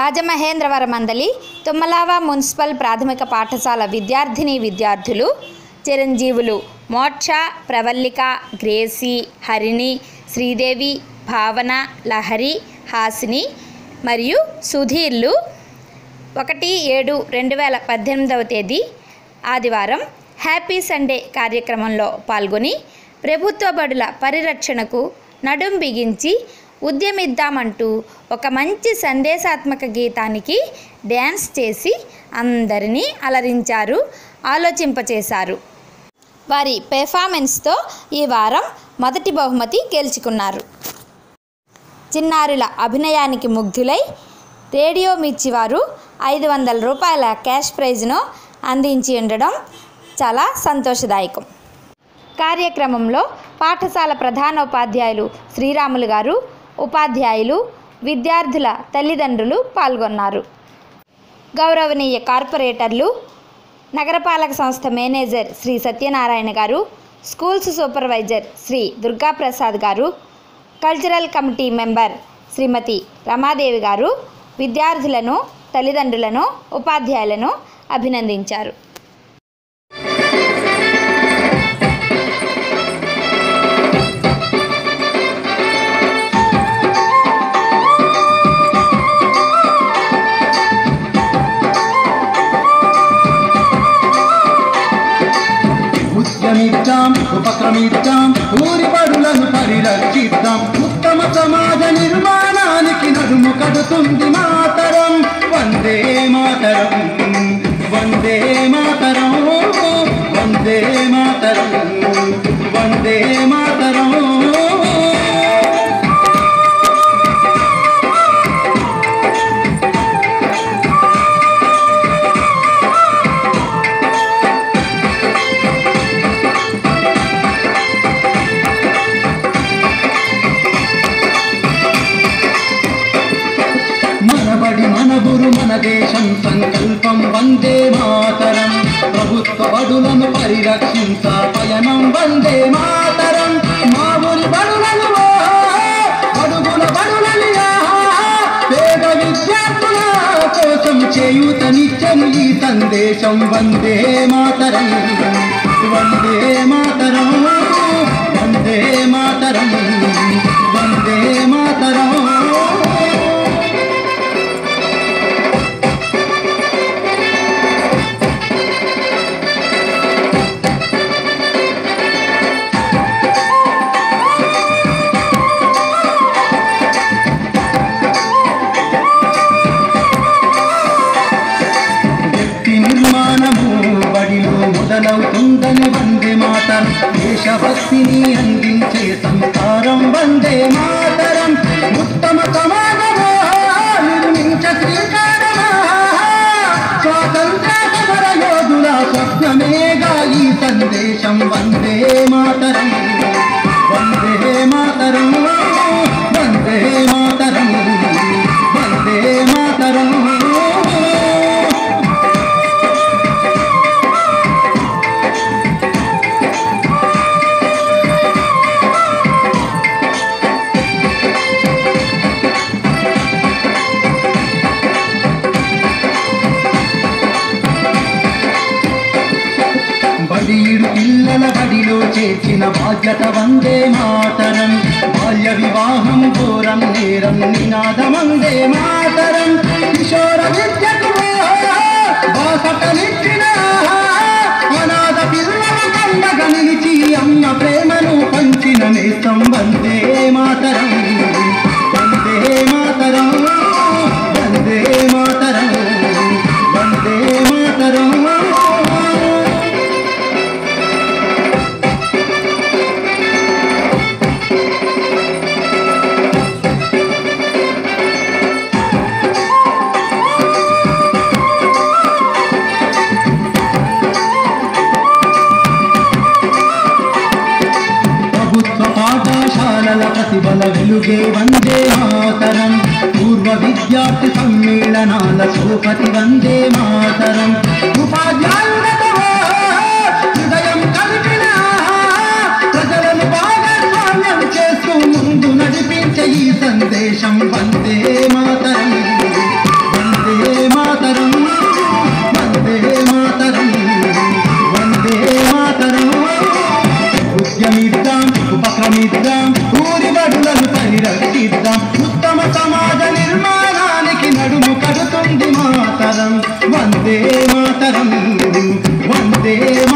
Rajamahendravaram మందలి తుమ్మలావ municipal ప్రాథమిక పాఠశాల విద్యార్థిని విద్యార్థులు చిరంజీవులు మోక్ష ప్రవల్లిక గ్రేసి హరిణి శ్రీదేవి భావన లహరి హాసిని మరియు సుధీర్లు ఒకటి ఏడు రెండు వేల పద్దెనిమిదవ తేదీ ఆదివారం హ్యాపీ సండే కార్యక్రమంలో పాల్గొని ప్రభుత్వ బడుల పరిరక్షణకు నడుం బిగించి ఉద్యమిద్దామంటూ ఒక మంచి సందేశాత్మక గీతానికి డ్యాన్స్ చేసి అందరినీ అలరించారు ఆలోచింపచేశారు వారి పెర్ఫార్మెన్స్తో ఈ వారం మొదటి బహుమతి గెలుచుకున్నారు చిన్నారుల అభినయానికి ముగ్ధులై రేడియో మిర్చి వారు ఐదు వందల రూపాయల క్యాష్ ప్రైజ్ను అందించి ఉండడం చాలా సంతోషదాయకం కార్యక్రమంలో పాఠశాల ప్రధానోపాధ్యాయులు శ్రీరాములు గారు ఉపాధ్యాయులు విద్యార్థుల తల్లిదండ్రులు పాల్గొన్నారు గౌరవనీయ కార్పొరేటర్లు నగరపాలక సంస్థ మేనేజర్ శ్రీ సత్యనారాయణ గారు schools supervisor Shri Durgaprasad garu cultural committee member Shrimati Ramadevi garu విద్యార్థులను తల్లిదండ్రులను ఉపాధ్యాయులను అభినందించారు ఉద్యమిద్దాం ఉపక్రమిద్దాం ఊరి బడులను పరిరక్షిద్దాం ఉత్తమ సమాజ నిర్మాణానికి నడుము కడుతుంది మాతరం వందే మాతరం వందే మాతరం వందే మాతరం వందే మాతరం మనబడి మనబురు మన దేశం సంకల్పం వందే మాతరం ప్రభుత్వ బడులను పరిరక్షించ పయనం వందే మాతరం మా ఊరి బడులను ఓ, బడుగుల బడులని ఆహా, పేద విద్యార్థుల కోసం చేయూతనిచ్చను ఈ సందేశం వందే మాతరం వందే మాతరం వందే మాతరం వందే మాతరం వ్యక్తి నిర్మాణము బడిలో మొదలవుతుందని వందే మాతరం దేశభక్తిని అందించే సంస్కారం వందే మాతరం ఉత్తమ సమాజమా నిర్మించ శ్రీకారమా స్వాతంత్ర సమర యోధుల స్వప్నమేగా ఈ సందేశం వందే మాతరం వందే మాతరం వందే మాతరం వందే మాతరం బడీడు పిల్లల బడిలో చేర్చిన బాధ్యత వందే మాతరం బాల్య వివాహం ఘోరం నేరం నినాదం వందే మాతరం కిషోర విద్యకు బాసటనిచ్చిన అనాథ పిల్లల కండగ నిలిచి అమ్మ ప్రేమను పంచిన నేస్తం వందే మాతరం వందే మాతరం వందే మాతరం వందే మాతరం ప్రభుత్వ పాఠశాలల ప్రతిభల వెలుగే వందే మాతరం పూర్వ విద్యార్థి సమ్మేళనాల సోపతి వందే మాతరం ఉపాధ్యాయులతో హృదయం కలిపిన ప్రజలను భాగస్వామ్యం చేస్తూ ముందు నడిపించే ఈ సందేశం వందే మాతరం మాతరం వందే మాతరం వందే